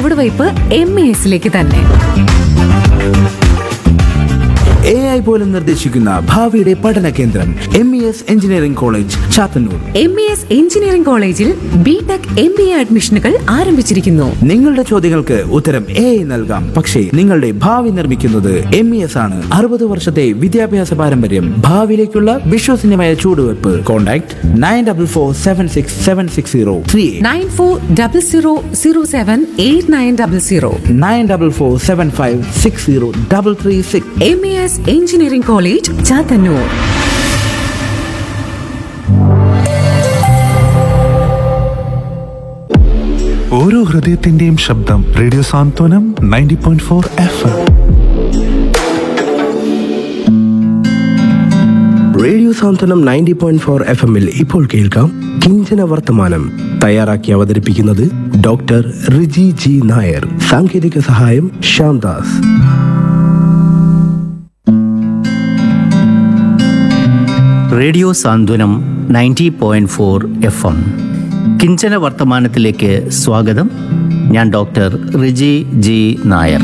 ചുവടുവയ്പ് M A എസിലേക്ക് തന്നെ A I പോലും നിർദ്ദേശിക്കുന്ന ഭാവിയുടെ പഠന കേന്ദ്രം M E S engineering college Chathannoor M E S engineering കോളേജിൽ B tech M B A അഡ്മിഷനുകൾ ആരംഭിച്ചിരിക്കുന്നു നിങ്ങളുടെ ചോദ്യങ്ങൾക്ക് ഉത്തരം എ ഐ നൽകാം പക്ഷേ നിങ്ങളുടെ ഭാവി നിർമ്മിക്കുന്നത് എം ഇ എസ് ആണ് അറുപത് വർഷത്തെ വിദ്യാഭ്യാസ പാരമ്പര്യം ഭാവിയിലേക്കുള്ള വിശ്വസനീയമായ ചൂടുവെപ്പ് contact nine double four seven six seven six zero three nine four double zero zero seven eight nine double zero nine double four seven five six zero double three six M E S engineering college Chathannoor ഓരോ ഹൃദയത്തിന്റെയും ശബ്ദം radio Santhwanam ninety point four F M radio Santhwanam ninety point four F എമ്മിൽ ഇപ്പോൾ കേൾക്കാം കിഞ്ചന വർത്തമാനം തയ്യാറാക്കി അവതരിപ്പിക്കുന്നത് doctor Riji G Nair സാങ്കേതിക സഹായം Shyamdas radio Santhwanam ninety point four F M കിഞ്ചന വർത്തമാനത്തിലേക്ക് സ്വാഗതം ഞാൻ ഡോക്ടർ റിജി ജി നായർ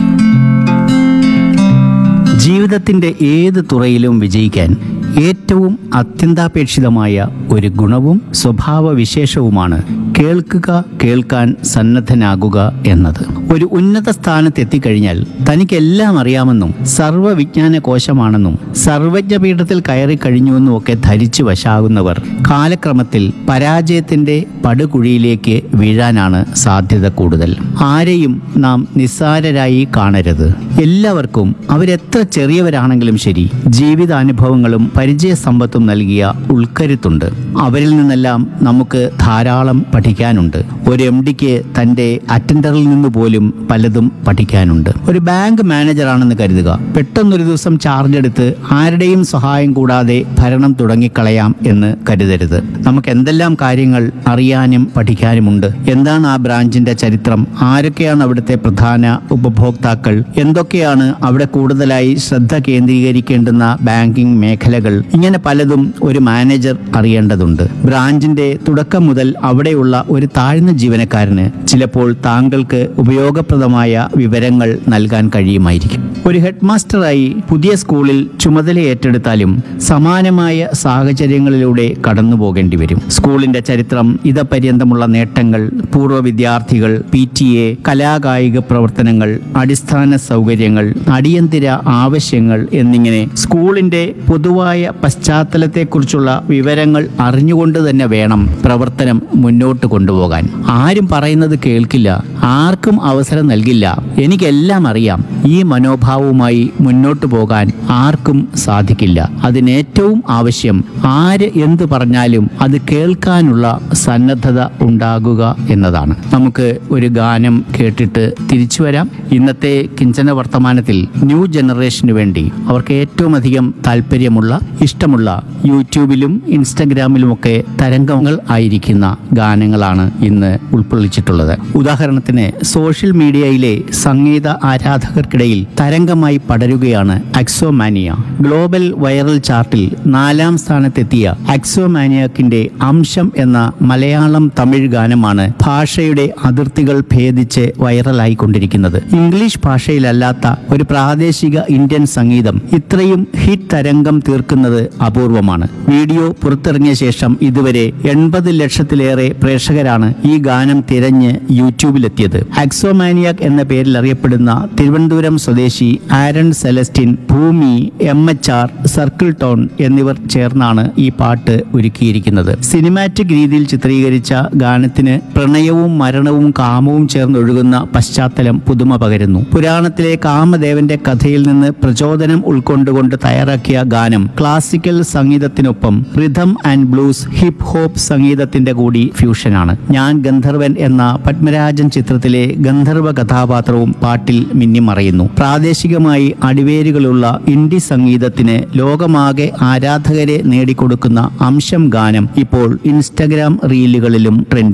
ജീവിതത്തിൻ്റെ ഏത് തുറയിലും വിജയിക്കാൻ ഏറ്റവും അത്യന്താപേക്ഷിതമായ ഒരു ഗുണവും സ്വഭാവവിശേഷവുമാണ് കേൾക്കുക കേൾക്കാൻ സന്നദ്ധനാകുക എന്നത് ഒരു ഉന്നത സ്ഥാനത്ത് എത്തിക്കഴിഞ്ഞാൽ തനിക്കെല്ലാം അറിയാമെന്നും സർവ്വവിജ്ഞാന കോശമാണെന്നും സർവജ്ഞപീഠത്തിൽ കയറി കഴിഞ്ഞുവെന്നും ഒക്കെ ധരിച്ചു വശാകുന്നവർ കാലക്രമത്തിൽ പരാജയത്തിന്റെ പടുകുഴിയിലേക്ക് വീഴാനാണ് സാധ്യത കൂടുതൽ ആരെയും നാം നിസ്സാരരായി കാണരുത് എല്ലാവർക്കും അവരെത്ര ചെറിയവരാണെങ്കിലും ശരി ജീവിതാനുഭവങ്ങളും പരിചയസമ്പത്തും നൽകിയ ഉൾക്കരുത്തുണ്ട് അവരിൽ നിന്നെല്ലാം നമുക്ക് ധാരാളം പഠിക്കാനുണ്ട് ഒരു എം ഡിക്ക് തൻ്റെ അറ്റൻഡറിൽ നിന്ന് പോലും പലതും പഠിക്കാനുണ്ട് ഒരു ബാങ്ക് മാനേജറാണെന്ന് കരുതുക പെട്ടെന്നൊരു ദിവസം ചാർജ് എടുത്ത് ആരുടെയും സഹായം കൂടാതെ ഭരണം തുടങ്ങിക്കളയാം എന്ന് കരുതരുത് നമുക്ക് എന്തെല്ലാം കാര്യങ്ങൾ അറിയാനും പഠിക്കാനുമുണ്ട് എന്താണ് ആ ബ്രാഞ്ചിന്റെ ചരിത്രം ആരൊക്കെയാണ് അവിടുത്തെ പ്രധാന ഉപഭോക്താക്കൾ എന്തൊക്കെയാണ് അവിടെ കൂടുതലായി ശ്രദ്ധ കേന്ദ്രീകരിക്കേണ്ടുന്ന ബാങ്കിംഗ് മേഖലകൾ ഇങ്ങനെ പലതും ഒരു മാനേജർ അറിയേണ്ടതുണ്ട് ബ്രാഞ്ചിന്റെ തുടക്കം മുതൽ അവിടെയുള്ള ഒരു താഴ്ന്ന ജീവനക്കാരന് ചിലപ്പോൾ താങ്കൾക്ക് ഉപയോഗപ്രദമായ വിവരങ്ങൾ നൽകാൻ കഴിയുമായിരിക്കും ഒരു ഹെഡ് മാസ്റ്ററായി പുതിയ സ്കൂളിൽ ചുമതല ഏറ്റെടുത്താലും സമാനമായ സാഹചര്യങ്ങളിലൂടെ കടന്നു പോകേണ്ടി വരും സ്കൂളിന്റെ ചരിത്രം ഇതപര്യന്തമുള്ള നേട്ടങ്ങൾ പൂർവ്വ വിദ്യാർത്ഥികൾ പി ടി എ കലാകായിക പ്രവർത്തനങ്ങൾ അടിസ്ഥാന സൗകര്യങ്ങൾ അടിയന്തര ആവശ്യങ്ങൾ എന്നിങ്ങനെ സ്കൂളിന്റെ പൊതുവായ പശ്ചാത്തലത്തെക്കുറിച്ചുള്ള വിവരങ്ങൾ അറിഞ്ഞുകൊണ്ട് തന്നെ വേണം പ്രവർത്തനം മുന്നോട്ട് കൊണ്ടുപോകാൻ ആരും പറയുന്നത് കേൾക്കില്ല ആർക്കും അവസരം നൽകില്ല എനിക്കെല്ലാം അറിയാം ഈ മനോഭാവവുമായി മുന്നോട്ട് പോകാൻ ആർക്കും സാധിക്കില്ല അതിനേറ്റവും ആവശ്യം ആര് എന്ത് പറഞ്ഞാലും അത് കേൾക്കാനുള്ള സന്നദ്ധത ഉണ്ടാകുക എന്നതാണ് നമുക്ക് ഒരു ഗാനം കേട്ടിട്ട് തിരിച്ചു വരാം ഇന്നത്തെ കിഞ്ചന വർത്തമാനത്തിൽ ന്യൂ ജനറേഷന് വേണ്ടി അവർക്ക് ഏറ്റവും അധികം താല്പര്യമുള്ള ഇഷ്ടമുള്ള യൂട്യൂബിലും ഇൻസ്റ്റഗ്രാമിലുമൊക്കെ തരംഗങ്ങൾ ആയിരിക്കുന്ന ഗാനങ്ങളാണ് ഇന്ന് ഉൾക്കൊള്ളിച്ചിട്ടുള്ളത് ഉദാഹരണത്തിന് സോഷ്യൽ മീഡിയയിലെ സംഗീത ആരാധകർക്കിടയിൽ തരംഗമായി പടരുകയാണ് അക്സോമാനിയ ഗ്ലോബൽ വൈറൽ ചാർട്ടിൽ നാലാം സ്ഥാനത്തെത്തിയ അക്സോമാനിയാക്കിന്റെ അംശം എന്ന മലയാളം തമിഴ് ഗാനമാണ് ഭാഷയുടെ അതിർത്തികൾ ഭേദിച്ച് വൈറലായിക്കൊണ്ടിരിക്കുന്നത് ഇംഗ്ലീഷ് ഭാഷയിലല്ലാത്ത ഒരു പ്രാദേശിക ഇന്ത്യൻ സംഗീതം ഇത്രയും ഹിറ്റ് തരംഗം തീർക്കുന്നത് അപൂർവമാണ് വീഡിയോ പുറത്തിറങ്ങിയ ശേഷം ഇതുവരെ എൺപത് ലക്ഷത്തിലേറെ പ്രേക്ഷകരാണ് ഈ ഗാനം തിരഞ്ഞ് യൂട്യൂബിലെത്തിയത് അക്സോമാനിയാക് എന്ന പേരിൽ അറിയപ്പെടുന്ന തിരുവനന്തപുരം സ്വദേശി Aaron Celestine Bhoomi M H R circle tone എന്നിവർ ചേർന്നാണ് ഈ പാട്ട് ഒരുക്കിയിരിക്കുന്നത് സിനിമാറ്റിക് രീതിയിൽ ചിത്രീകരിച്ച ഗാനത്തിന് പ്രണയവും മരണവും കാമവും ചേർന്നൊഴുകുന്ന പശ്ചാത്തലം പുതുമ പകരുന്നു പുരാണത്തിലെ കാമദേവന്റെ കഥയിൽ നിന്ന് പ്രചോദനം ഉൾക്കൊണ്ടുകൊണ്ട് തയ്യാറാക്കിയ ഗാനം ക്ലാസിക്കൽ സംഗീതത്തിനൊപ്പം rhythm and blues hip hop സംഗീതത്തിന്റെ കൂടി ഫ്യൂഷനാണ് ഞാൻ ഗന്ധർവൻ എന്ന പത്മരാജൻ ചിത്രത്തിലെ ഗന്ധർവ കഥാപാത്രവും പാട്ടിൽ മിന്നിമറയുന്നു പ്രാദേശികമായി അടിവേരുകളുള്ള ഇൻഡി സംഗീതത്തിന് ലോകമാകെ ആരാധകരെ നേടിക്കൊടുക്കുന്ന അംശം ഗാനം ഇപ്പോൾ ഇൻസ്റ്റഗ്രാം റീലുകളിലും ട്രെൻഡിംഗ്